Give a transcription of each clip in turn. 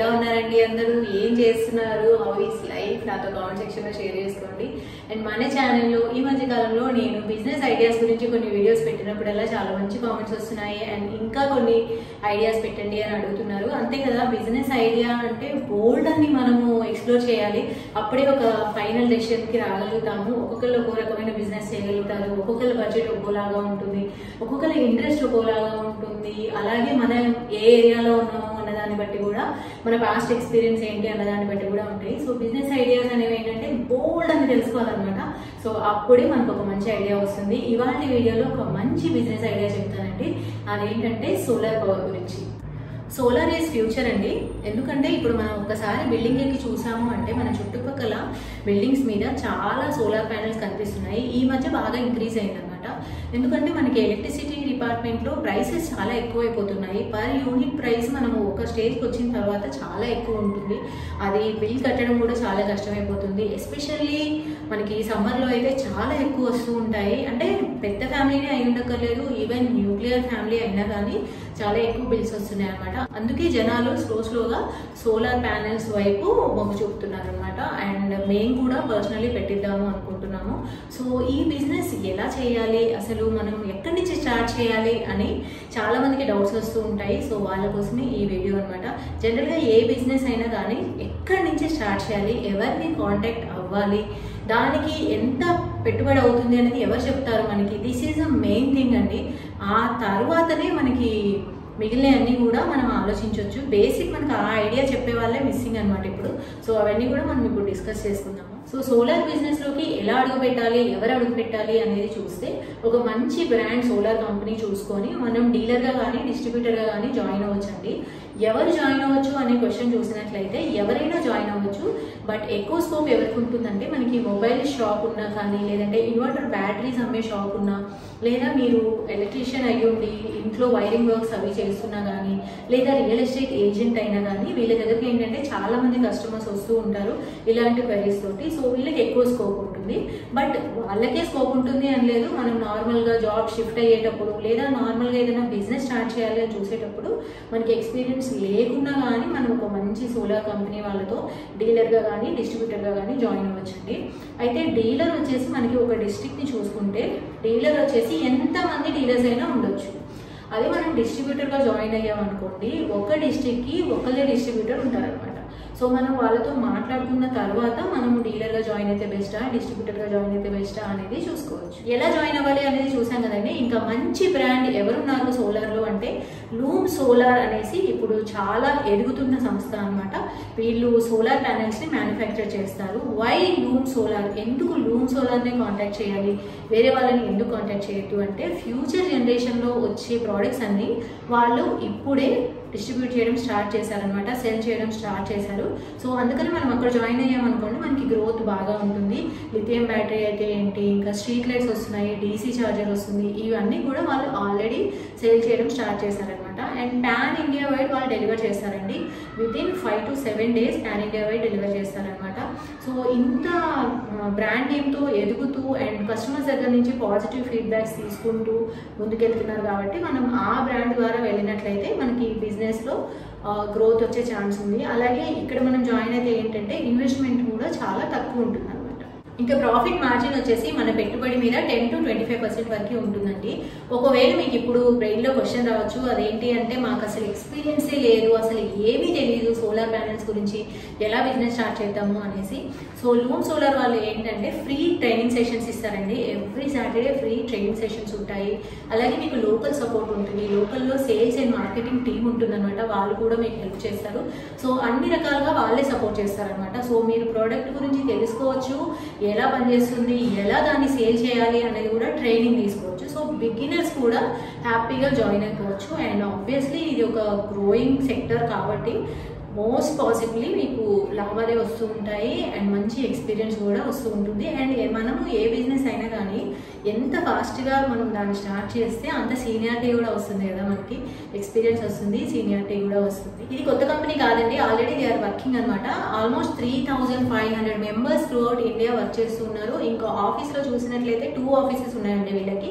ఉన్నారండి అందరూ ఏం చేస్తున్నారు హౌ ఈస్ లైఫ్ నాతో కామెంట్ సెక్షన్ లో షేర్ చేసుకోండి అండ్ మన ఛానల్లో ఈ మధ్య కాలంలో నేను బిజినెస్ ఐడియాస్ గురించి కొన్ని వీడియోస్ పెట్టినప్పుడల్లా చాలా మంచి కామెంట్స్ వస్తున్నాయి అండ్ ఇంకా కొన్ని ఐడియాస్ పెట్టండి అని అడుగుతున్నారు అంతే కదా బిజినెస్ ఐడియా అంటే బోల్డ్ అని మనము ఎక్స్ప్లోర్ చేయాలి అప్పుడే ఒక ఫైనల్ డెసిషన్ కి రాగలుగుతాము ఒక్కొక్కరు ఒక్కో రకమైన బిజినెస్ చేయగలుగుతారు ఒక్కొక్కరి బడ్జెట్ ఒక్కోలాగా ఉంటుంది ఒక్కొక్కరి ఇంట్రెస్ట్ ఒక్కోలాగా ఉంటుంది అలాగే మనం ఏ ఏరియాలో ఉన్నామో అన్న దాన్ని బట్టి కూడా మన పాస్ట్ ఎక్స్పీరియన్స్ ఏంటి అన్న దాన్ని బట్టి కూడా ఉంటాయి సో బిజినెస్ ఐడియాస్ అనేవి ఏంటంటే బోల్డ్ అని తెలుసుకోవాలన్నమాట సో అప్పుడే మనకు ఒక మంచి ఐడియా వస్తుంది ఇవాళ వీడియోలో ఒక మంచి బిజినెస్ ఐడియా చెప్తానండి అదేంటంటే సోలార్ పవర్ గురించి సోలార్ ఈజ్ ఫ్యూచర్ అండి ఎందుకంటే ఇప్పుడు మనం ఒక్కసారి బిల్డింగ్ ఎక్కి చూసాము అంటే మన చుట్టుపక్కల బిల్డింగ్స్ మీద చాలా సోలార్ ప్యానెల్స్ కనిపిస్తున్నాయి ఈ మధ్య బాగా ఇంక్రీజ్ అయిందనమాట ఎందుకంటే మనకి ఎలక్ట్రిసిటీ డిపార్ట్మెంట్లో ప్రైసెస్ చాలా ఎక్కువైపోతున్నాయి పర్ యూనిట్ ప్రైస్ మనము ఒక స్టేజ్కి వచ్చిన తర్వాత చాలా ఎక్కువ ఉంటుంది అది బిల్ కట్టడం కూడా చాలా కష్టమైపోతుంది ఎస్పెషల్లీ మనకి సమ్మర్లో అయితే చాలా ఎక్కువ వస్తూ ఉంటాయి అంటే పెద్ద ఫ్యామిలీనే అయి ఉండక్కర్లేదు ఈవెన్ న్యూక్లియర్ ఫ్యామిలీ అయినా కానీ చాలా ఎక్కువ బిల్స్ వస్తున్నాయి అనమాట అందుకే జనాలు స్లో స్లోగా సోలార్ ప్యానెల్స్ వైపు మొగ్గు చూపుతున్నారు అనమాట అండ్ మేము కూడా పర్సనలీ పెట్టిద్దాము అనుకుంటున్నాము సో ఈ బిజినెస్ ఎలా చేయాలి అసలు మనం ఎక్కడి నుంచి స్టార్ట్ చేయాలి అని చాలా మందికి డౌట్స్ వస్తూ ఉంటాయి సో వాళ్ళ కోసమే ఈ వీడియో అనమాట జనరల్గా ఏ బిజినెస్ అయినా కానీ ఎక్కడి నుంచి స్టార్ట్ చేయాలి ఎవరిని కాంటాక్ట్ అవ్వాలి దానికి ఎంత పెట్టుబడి అవుతుంది అనేది ఎవరు చెప్తారు మనకి this is a main thing అండి ఆ తర్వాతనే మనకి మిగిలిన అన్ని కూడా మనం ఆలోచించవచ్చు బేసిక్ మనకు ఆ ఐడియా చెప్పే వాళ్ళే మిస్సింగ్ అనమాట ఇప్పుడు సో అవన్నీ కూడా మనం ఇప్పుడు డిస్కస్ చేసుకుందాము సో సోలార్ బిజినెస్ లోకి ఎలా అడుగు పెట్టాలి ఎవరు అడుగు పెట్టాలి అనేది చూస్తే ఒక మంచి బ్రాండ్ సోలార్ కంపెనీ చూసుకొని మనం డీలర్ గా కానీ డిస్ట్రిబ్యూటర్ గా కానీ జాయిన్ అవ్వచ్చండి ఎవరు జాయిన్ అవ్వచ్చు అనే క్వశ్చన్ చూసినట్లయితే ఎవరైనా జాయిన్ అవ్వచ్చు బట్ ఎక్కువ స్కోప్ ఎవరికి ఉంటుందంటే మనకి మొబైల్ షాప్ ఉన్నా కానీ లేదంటే ఇన్వర్టర్ బ్యాటరీస్ అమ్మే షాప్ ఉన్నా లేదా మీరు ఎలక్ట్రీషియన్ అయ్యి ఉండి ఇంట్లో వైరింగ్ వర్క్స్ అవి చేస్తున్నా కానీ లేదా రియల్ ఎస్టేట్ ఏజెంట్ అయినా కానీ వీళ్ళ దగ్గరికి ఏంటంటే చాలా మంది కస్టమర్స్ వస్తూ ఉంటారు ఇలాంటి క్వైరీస్ తోటి సో వీళ్ళకి ఎక్కువ స్కోప్ ఉంటుంది బట్ వాళ్ళకే స్కోప్ ఉంటుంది అని లేదు మనం నార్మల్గా జాబ్ షిఫ్ట్ అయ్యేటప్పుడు లేదా నార్మల్గా ఏదైనా బిజినెస్ స్టార్ట్ చేయాలి అని చూసేటప్పుడు మనకి ఎక్స్పీరియన్స్ లేకున్నా కానీ మనం ఒక మంచి సోలార్ కంపెనీ వాళ్ళతో డీలర్గా కానీ డిస్ట్రిబ్యూటర్గా కానీ జాయిన్ అవ్వచ్చండి అయితే డీలర్ వచ్చేసి మనకి ఒక డిస్ట్రిక్ట్ని చూసుకుంటే డీలర్ వచ్చేసి ఎంతమంది డీలర్స్ అయినా ఉండొచ్చు అదే మనం డిస్ట్రిబ్యూటర్గా జాయిన్ అయ్యాం అనుకోండి ఒక డిస్ట్రిక్ట్కి ఒకళ్ళే డిస్ట్రిబ్యూటర్ ఉంటారనమాట సో మనం వాళ్ళతో మాట్లాడుకున్న తర్వాత మనం డీలర్గా జాయిన్ అయితే బెస్టా డిస్ట్రిబ్యూటర్గా జాయిన్ అయితే బెస్టా అనేది చూసుకోవచ్చు ఎలా జాయిన్ అవ్వాలి అనేది చూసాం కదండి ఇంకా మంచి బ్రాండ్ ఎవరున్నారు సోలార్లో అంటే లూమ్ సోలార్ అనేసి ఇప్పుడు చాలా ఎదుగుతున్న సంస్థ అనమాట వీళ్ళు సోలార్ ప్యానెల్స్ని మ్యానుఫ్యాక్చర్ చేస్తారు వై లూమ్ సోలార్ ఎందుకు లూమ్ సోలార్ని కాంటాక్ట్ చేయాలి వేరే వాళ్ళని ఎందుకు కాంటాక్ట్ చేయొద్దు అంటే ఫ్యూచర్ జనరేషన్లో వచ్చే ప్రోడక్ట్స్ అన్ని వాళ్ళు ఇప్పుడే డిస్ట్రిబ్యూట్ చేయడం స్టార్ట్ చేశారనమాట సెల్ చేయడం స్టార్ట్ చేశారు సో అందుకని మనం అక్కడ జాయిన్ అయ్యామనుకోండి మనకి గ్రోత్ బాగా ఉంటుంది లిథియం బ్యాటరీ అయితే ఏంటి ఇంకా స్ట్రీట్ లైట్స్ వస్తున్నాయి డీసీ చార్జర్ వస్తుంది ఇవన్నీ కూడా వాళ్ళు ఆల్రెడీ సేల్ చేయడం స్టార్ట్ చేశారనమాట అండ్ పాన్ ఇండియా వైడ్ వాళ్ళు డెలివర్ చేస్తారండి within five to seven days pan India wide deliver చేస్తారనమాట సో ఇంత బ్రాండ్ నేమ్తో ఎదుగుతూ అండ్ కస్టమర్స్ దగ్గర నుంచి పాజిటివ్ ఫీడ్బ్యాక్స్ తీసుకుంటూ ముందుకెళ్తున్నారు కాబట్టి మనం ఆ బ్రాండ్ ద్వారా వెళ్ళినట్లయితే మనకి బిజినెస్లో గ్రోత్ వచ్చే ఛాన్స్ ఉంది అలాగే ఇక్కడ మనం జాయిన్ అయితే ఏంటంటే ఇన్వెస్ట్మెంట్ కూడా చాలా తక్కువ ఉంటుంది అనమాట ఇంకా ప్రాఫిట్ మార్జిన్ వచ్చేసి మన పెట్టుబడి మీద ten to twenty five percent వరకు ఉంటుందండి ఒకవేళ మీకు ఇప్పుడు బ్రెయిన్లో క్వశ్చన్ రావచ్చు అదేంటి అంటే మాకు అసలు ఎక్స్పీరియన్సే లేదు అసలు ఏమీ తెలియదు సోలార్ ప్యానెల్స్ గురించి ఎలా బిజినెస్ స్టార్ట్ చేద్దాము అనేసి సో లూమ్ సోలార్ వాళ్ళు ఏంటంటే ఫ్రీ ట్రైనింగ్ సెషన్స్ ఇస్తారండి every Saturday free training sessions ఉంటాయి అలాగే మీకు లోకల్ సపోర్ట్ ఉంటుంది లోకల్లో సేల్స్ అండ్ మార్కెటింగ్ టీమ్ ఉంటుందన్నమాట వాళ్ళు కూడా మీకు హెల్ప్ చేస్తారు సో అన్ని రకాలుగా వాళ్ళే సపోర్ట్ చేస్తారనమాట సో మీరు ప్రోడక్ట్ గురించి తెలుసుకోవచ్చు ఎలా పనిచేస్తుంది ఎలా దాన్ని సేల్ చేయాలి అనేది కూడా ట్రైనింగ్ తీసుకోవచ్చు సో బిగినర్స్ కూడా హ్యాపీగా జాయిన్ అయిపోవచ్చు అండ్ ఆబ్వియస్లీ ఇది ఒక గ్రోయింగ్ సెక్టర్ కాబట్టి మోస్ట్ పాసిబుల్లీ మీకు లాభాలే వస్తూ ఉంటాయి అండ్ మంచి ఎక్స్పీరియన్స్ కూడా వస్తూ ఉంటుంది అండ్ ఏ- మనము ఏ బిజినెస్ అయినా కానీ ఎంత ఫాస్ట్గా మనం దాన్ని స్టార్ట్ చేస్తే అంత సీనియారిటీ కూడా వస్తుంది కదా మనకి ఎక్స్పీరియన్స్ వస్తుంది సీనియారిటీ కూడా వస్తుంది ఇది కొత్త కంపెనీ కాదండి ఆల్రెడీ దే ఆర్ వర్కింగ్ అనమాట almost three thousand five hundred members throughout India work చేస్తున్నారు ఇంకా ఆఫీస్లో చూసినట్లయితే టూ ఆఫీసెస్ ఉన్నాయండి వీళ్ళకి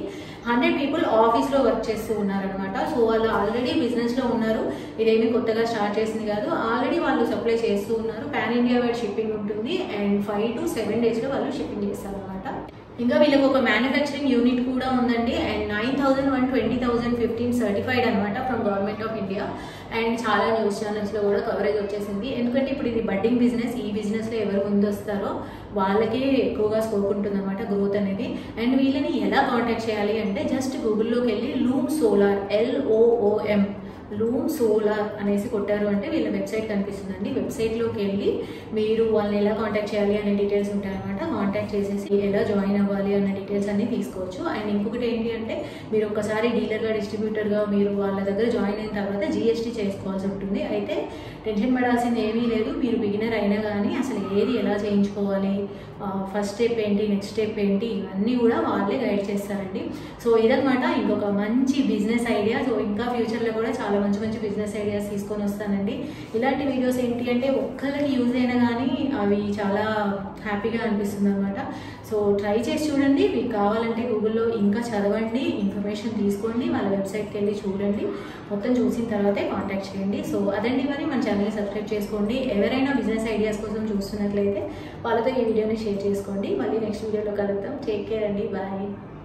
హండ్రెడ్ పీపుల్ ఆఫీస్లో వర్క్ చేస్తూ ఉన్నారనమాట సో వాళ్ళు ఆల్రెడీ బిజినెస్లో ఉన్నారు ఇదేమి కొత్తగా స్టార్ట్ చేసింది కాదు ఆల్రెడీ వాళ్ళు సప్లై చేస్తూ ఉన్నారు పాన్ ఇండియా వైడ్ షిప్పింగ్ ఉంటుంది అండ్ ఫైవ్ టు సెవెన్ డేస్లో వాళ్ళు షిప్పింగ్ చేస్తారు అనమాట ఇంకా వీళ్ళకి ఒక మ్యానుఫ్యాక్చరింగ్ యూనిట్ కూడా ఉందండి and nine thousand one twenty thousand fifteen certified అనమాట from government of India and చాలా న్యూస్ ఛానల్స్లో కూడా కవరేజ్ వచ్చేసింది ఎందుకంటే ఇప్పుడు ఇది బడ్డింగ్ బిజినెస్ ఈ బిజినెస్లో ఎవరు ముందు వస్తారో వాళ్ళకే ఎక్కువగా స్కోప్ ఉంటుంది అనమాట గ్రోత్ అనేది అండ్ వీళ్ళని ఎలా కాంటాక్ట్ చేయాలి అంటే జస్ట్ గూగుల్లోకి వెళ్ళి Loom solar L O O M Loom solar అనేసి కొట్టారు అంటే వీళ్ళ వెబ్సైట్ కనిపిస్తుందండి వెబ్సైట్లోకి వెళ్ళి మీరు వాళ్ళని ఎలా కాంటాక్ట్ చేయాలి అనే డీటెయిల్స్ ఉంటాయన్నమాట కాంటాక్ట్ చేసేసి ఎలా జాయిన్ అవ్వాలి అన్న డీటెయిల్స్ అన్ని తీసుకోవచ్చు అండ్ ఇంకొకటి ఏంటి అంటే మీరు ఒకసారి డీలర్గా డిస్ట్రిబ్యూటర్గా మీరు వాళ్ళ దగ్గర జాయిన్ అయిన తర్వాత జిఎస్టీ చేసుకోవాల్సి ఉంటుంది అయితే టెన్షన్ పడాల్సింది ఏమీ లేదు మీరు బిగినర్ అయినా కానీ అసలు ఏది ఎలా చేయించుకోవాలి ఫస్ట్ స్టెప్ ఏంటి నెక్స్ట్ స్టెప్ ఏంటి ఇవన్నీ కూడా వాళ్ళే గైడ్ చేస్తారండి సో ఇదనమాట ఇంకొక మంచి బిజినెస్ ఐడియా సో ఇంకా ఫ్యూచర్లో కూడా చాలా మంచి మంచి బిజినెస్ ఐడియాస్ తీసుకొని వస్తానండి ఇలాంటి వీడియోస్ ఏంటి అంటే ఒక్కరికి యూజ్ అయినా కానీ అవి చాలా హ్యాపీగా అనిపిస్తుంది అనమాట సో ట్రై చేసి చూడండి మీకు కావాలంటే గూగుల్లో ఇంకా చదవండి ఇన్ఫర్మేషన్ తీసుకోండి వాళ్ళ వెబ్సైట్కి వెళ్ళి చూడండి మొత్తం చూసిన తర్వాతే కాంటాక్ట్ చేయండి సో అదండి మరి మన ఛానల్ని సబ్స్క్రైబ్ చేసుకోండి ఎవరైనా బిజినెస్ ఐడియాస్ కోసం చూస్తున్నట్లయితే వాళ్ళతో ఈ వీడియోని షేర్ చేసుకోండి మళ్ళీ నెక్స్ట్ వీడియోలో కలుద్దాం టేక్ కేర్ అండి బాయ్